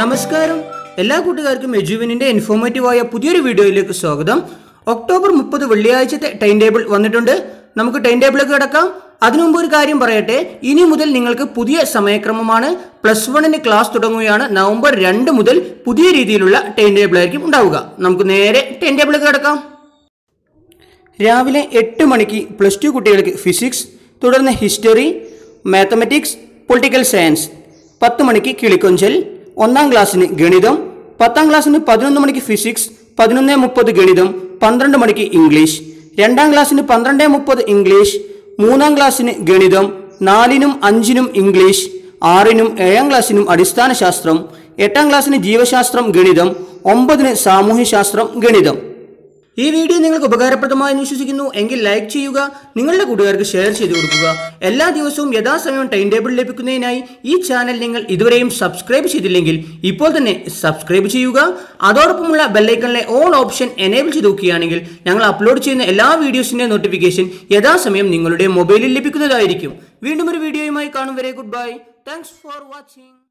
നമസ്കാരം എല്ലാ കൂട്ടുകാർക്കും എജുവിനിന്റെ ഇൻഫോർമേറ്റീവായ പുതിയൊരു വീഡിയോയിലേക്ക് സ്വാഗതം ഒക്ടോബർ മുപ്പത് വെള്ളിയാഴ്ചത്തെ ടൈം ടേബിൾ വന്നിട്ടുണ്ട് നമുക്ക് ടൈം ടേബിളിലേക്ക് കിടക്കാം അതിനു മുമ്പ് ഒരു കാര്യം പറയട്ടെ ഇനി മുതൽ നിങ്ങൾക്ക് പുതിയ സമയക്രമമാണ് പ്ലസ് വണ്ണിന് ക്ലാസ് തുടങ്ങുകയാണ് നവംബർ രണ്ട് മുതൽ പുതിയ രീതിയിലുള്ള ടൈം ടേബിൾ ആയിരിക്കും ഉണ്ടാവുക നമുക്ക് നേരെ ടൈം ടേബിളിലേക്ക് കിടക്കാം രാവിലെ എട്ട് മണിക്ക് പ്ലസ് ടു കുട്ടികൾക്ക് ഫിസിക്സ് തുടർന്ന് ഹിസ്റ്ററി മാത്തമെറ്റിക്സ് പൊളിറ്റിക്കൽ സയൻസ് പത്ത് മണിക്ക് കിളിക്കൊഞ്ചൽ ഒന്നാം ക്ലാസ്സിന് ഗണിതം പത്താം ക്ലാസ്സിന് പതിനൊന്ന് മണിക്ക് ഫിസിക്സ് പതിനൊന്ന് മുപ്പത് ഗണിതം പന്ത്രണ്ട് മണിക്ക് ഇംഗ്ലീഷ് രണ്ടാം ക്ലാസ്സിന് പന്ത്രണ്ട് മുപ്പത് ഇംഗ്ലീഷ് മൂന്നാം ക്ലാസ്സിന് ഗണിതം നാലിനും അഞ്ചിനും ഇംഗ്ലീഷ് ആറിനും ഏഴാം ക്ലാസ്സിനും അടിസ്ഥാന ശാസ്ത്രം എട്ടാം ക്ലാസ്സിന് ജീവശാസ്ത്രം ഗണിതം ഒമ്പതിന് സാമൂഹ്യശാസ്ത്രം ഗണിതം ഈ വീഡിയോ നിങ്ങൾക്ക് ഉപകാരപ്രദമായി എന്ന് വിശ്വസിക്കുന്നു എങ്കിൽ ലൈക്ക് ചെയ്യുക നിങ്ങളുടെ കൂട്ടുകാർക്ക് ഷെയർ ചെയ്തു കൊടുക്കുക എല്ലാ ദിവസവും യഥാസമയം ടൈം ടേബിൾ ലഭിക്കുന്നതിനായി ഈ ചാനൽ നിങ്ങൾ ഇതുവരെയും സബ്സ്ക്രൈബ് ചെയ്തില്ലെങ്കിൽ ഇപ്പോൾ തന്നെ സബ്സ്ക്രൈബ് ചെയ്യുക അതോടൊപ്പമുള്ള ബെല്ലൈക്കണിലെ ഓൾ ഓപ്ഷൻ എനേബിൾ ചെയ്ത് നോക്കുകയാണെങ്കിൽ ഞങ്ങൾ അപ്ലോഡ് ചെയ്യുന്ന എല്ലാ വീഡിയോസിന്റെ നോട്ടിഫിക്കേഷൻ യഥാസമയം നിങ്ങളുടെ മൊബൈലിൽ ലഭിക്കുന്നതായിരിക്കും വീണ്ടും ഒരു വീഡിയോയുമായി കാണും വരെ good bye thanks for watching